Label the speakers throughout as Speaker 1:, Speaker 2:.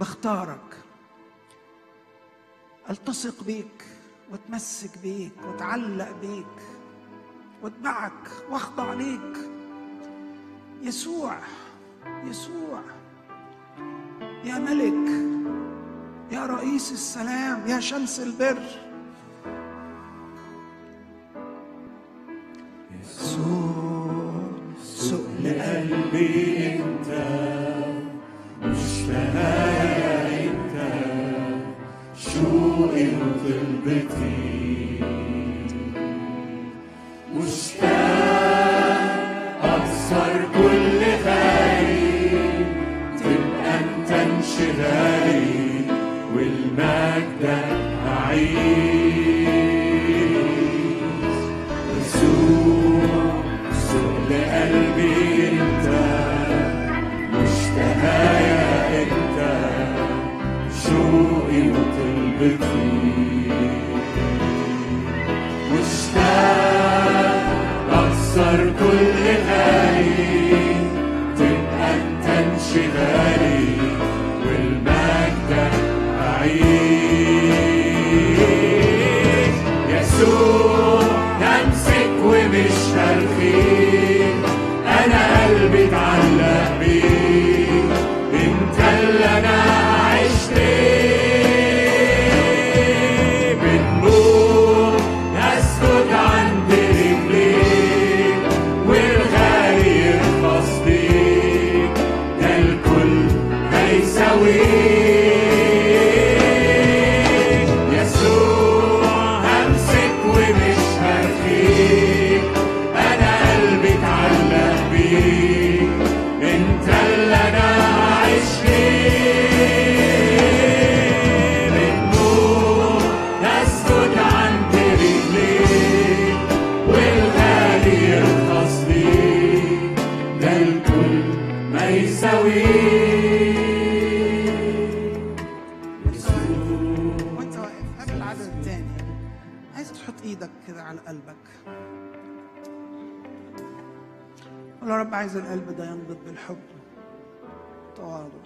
Speaker 1: بختارك التصق بيك واتمسك بيك واتعلق بيك واتبعك واخضع ليك يسوع يسوع يا ملك يا رئيس السلام يا شمس البر يسوع سؤل قلبي انت
Speaker 2: مشتهايا انت شوقي وطلبتي مشتاق اكسر كل خير تبقى انت انشغالي والمجد اعيش يسوع سؤل قلبي انت مشتهايا انت شوقي وطلبتي مشتاق اكسر كل غالي تبقى انت انشغالي والمجد اعيش يسوع همسك ومش هرخيك انا قلبي اتعلق بيك انت اللي انا عشت بنموت اسكت عند رجليك والغالي يرخص بيك ده الكل ما يساويك يسوع همسك ومش هرخيك انا قلبي اتعلق بيك انت اللي انا عايش فيه بنموت نسكت عند رجليك والغالي يرخص ليك ده الكل ما يساويك
Speaker 1: وانت واقف قبل العدد الثاني عايز تحط ايدك كده على قلبك قول يا رب عايز القلب ده ينبض بالحب تواضع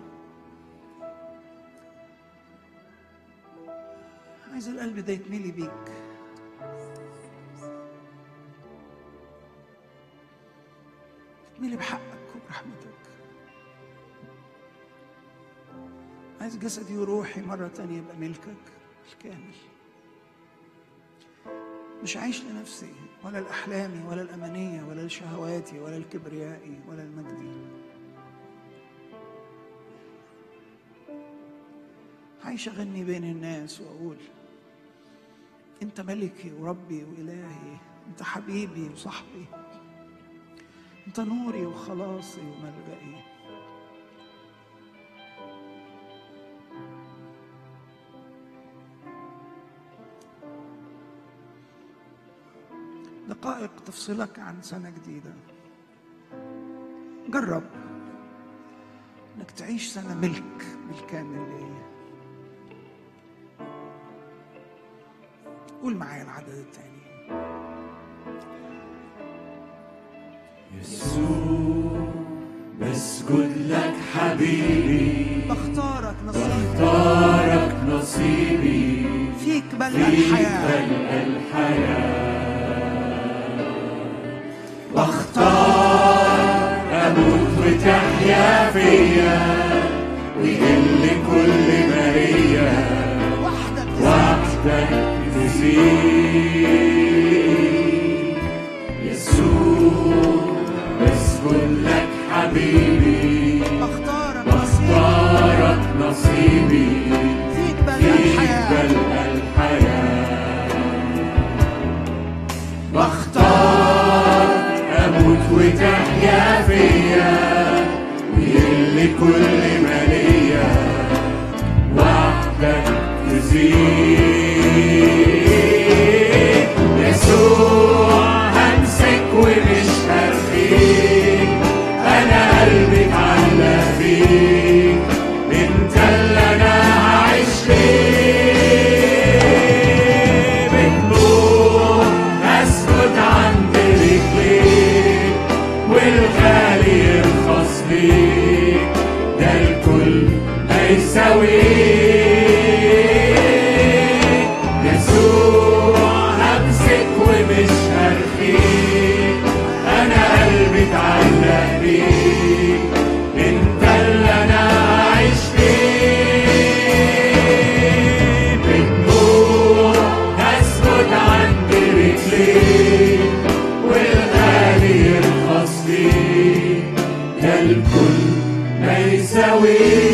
Speaker 1: عايز القلب ده يتملي بيك يتملي بحقك وبرحمتك عايز جسدي وروحي مرة تانية يبقى ملكك الكامل مش عايش لنفسي ولا لأحلامي ولا الأمانية ولا لشهواتي ولا لكبريائي ولا لمجدي عايش أغني بين الناس وأقول أنت ملكي وربي وإلهي أنت حبيبي وصاحبي أنت نوري وخلاصي وملجئي دقائق تفصلك عن سنة جديدة جرب انك تعيش سنة ملك بالكامل ليه قول معايا العدد الثاني
Speaker 2: يسوع بسجد لك حبيبي
Speaker 1: بختارك نصيبي
Speaker 2: اختارك نصيبي
Speaker 1: فيك بل
Speaker 2: فيك
Speaker 1: الحياة
Speaker 2: بلقى الحياة بختار أموت وتحيا فيا ويقل كل ماريا
Speaker 1: وحدك
Speaker 2: وحدك تزيد يسوع بسجد لك حبيبي
Speaker 1: بختارك نصيبي
Speaker 2: بختارك نصيبي
Speaker 1: فيك بل
Speaker 2: فيك
Speaker 1: الحياة
Speaker 2: بلقى الحياة بختار أموت وتحيا فيا ويقل كل مالية وحدك تزيد يسوع همسك ومش هرخيك أنا قلبي اتعلق بيك انت اللي انا عايش فيه بتموت اسكت عند رجليك والغالي يرخص ليك ده الكل ما يساويك يسوع همسك ومش هرخيك انا قلبي اتعلق بيك انت اللي انا عايش فيه بدموع هسكت عند رجليك والغالي يرخص ليك ده الكل ما يساويك